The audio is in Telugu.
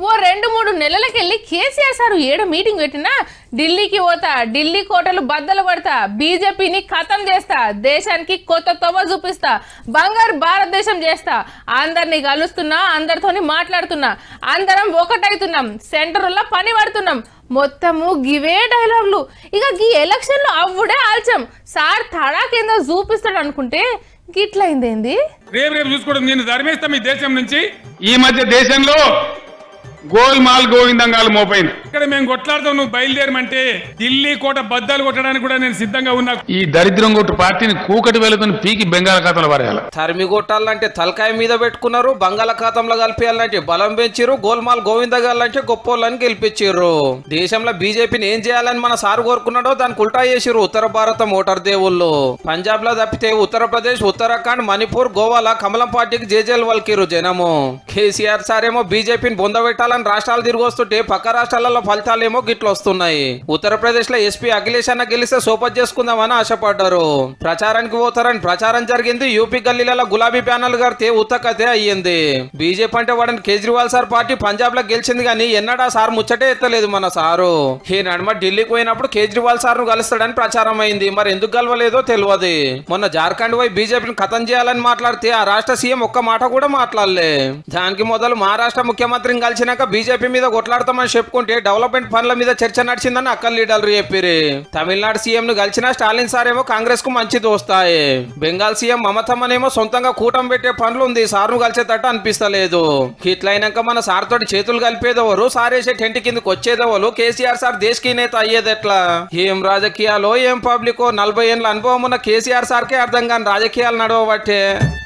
ఓ రెండు మూడు నెలలకెళ్ళి కేసీఆర్ సార్ ఏడ మీటింగ్ పెట్టినా ఢిల్లీకి పోతా ఢిల్లీ కోటలు బద్దలు పడతా బీజేపీని ఖతం చేస్తా దేశానికి కొత్త తొవ చూపిస్తా బంగారు భారతదేశం చేస్తా అందరిని కలుస్తున్నా అందరితోని మాట్లాడుతున్నా అందరం ఒకటైతున్నాం సెంటర్లో పని పడుతున్నాం మొత్తము గివే డైలాగులు ఇక గీ ఎలక్షన్లో అవ్వుడే ఆల్చం సార్ తడా కింద చూపిస్తాడు అనుకుంటే గిట్లయిందేంది రేపు రేపు చూసుకోవడం నేను ధర్మేస్తాం ఈ దేశం నుంచి ఈ మధ్య దేశంలో గోల్మాల్ గోవిందంగాలు మోపైంది ఇక్కడ మేము కొట్లాడతాం నువ్వు బయలుదేరమంటే ఢిల్లీ కోట బద్దాలు కొట్టడానికి కూడా నేను సిద్ధంగా ఉన్నా ఈ దరిద్రం కొట్టు పార్టీని కూకటి వెళుతున్న పీకి బెంగాళాఖాతంలో పడేయాలి తరిమి కొట్టాలంటే తలకాయ మీద పెట్టుకున్నారు బంగాళాఖాతంలో కలిపేయాలంటే బలం పెంచారు గోల్మాల్ గోవింద గారంటే గొప్పోళ్ళని గెలిపించారు దేశంలో బీజేపీని ఏం చేయాలని మన సారు కోరుకున్నాడో దానికి ఉల్టా చేసిరు ఉత్తర భారతం ఓటర్ దేవుళ్ళు పంజాబ్ లో తప్పితే ఉత్తరప్రదేశ్ ఉత్తరాఖండ్ మణిపూర్ గోవాల కమలం పార్టీకి జేజేలు వల్కిరు జనము కేసీఆర్ సార్ ఏమో బీజేపీని బొందబెట్టాలని రాష్ట్రాలు తిరిగి వస్తుంటే పక్క రాష్ట్రాలలో ఫలితాలు ఏమో గిట్ల వస్తున్నాయి ఉత్తరప్రదేశ్ లో ఎస్పీ అఖిలేష్ అన్న గెలిస్తే సోపత్ చేసుకుందామని ఆశపడ్డారు ప్రచారానికి పోతారని ప్రచారం జరిగింది యూపీ గల్లీలలో గులాబీ ప్యానల్ కడితే ఉత్తకతే అయ్యింది బీజేపీ అంటే వాడిని కేజ్రీవాల్ సార్ పార్టీ పంజాబ్ లో గెలిచింది కానీ ఎన్నడా సార్ ముచ్చటే ఎత్తలేదు మన సారు ఈ నడుమ ఢిల్లీకి పోయినప్పుడు కేజ్రీవాల్ సార్ ను కలుస్తాడని ప్రచారం అయింది మరి ఎందుకు కలవలేదో తెలియదు మొన్న జార్ఖండ్ పోయి బీజేపీని ఖతం చేయాలని మాట్లాడితే ఆ రాష్ట్ర సీఎం ఒక్క మాట కూడా మాట్లాడలే దానికి మొదలు మహారాష్ట్ర ముఖ్యమంత్రిని కలిసినాక బీజేపీ మీద కొట్లాడతామని చెప్పుకుంటే డెవలప్మెంట్ పనుల మీద చర్చ నడిచిందని అక్కల లీడర్లు చెప్పిరి తమిళనాడు సీఎం ను కలిసిన స్టాలిన్ సార్ ఏమో కాంగ్రెస్ కు మంచి దోస్తాయి బెంగాల్ సీఎం మమతమ్మనేమో సొంతంగా కూటమి పెట్టే పనులు ఉంది సార్ను కలిసేటట్టు అనిపిస్తలేదు ఇట్లయినాక మన సార్ తోటి చేతులు కలిపేదెవరు సార్ వేసే టెంట్ కిందకి వచ్చేదెవరు కేసీఆర్ సార్ దేశకి నేత అయ్యేది ఎట్లా ఏం రాజకీయాలో ఏం పబ్లికో నలభై ఏళ్ళ అనుభవం ఉన్న కేసీఆర్ సార్కే అర్థం కాని రాజకీయాలు నడవబట్టే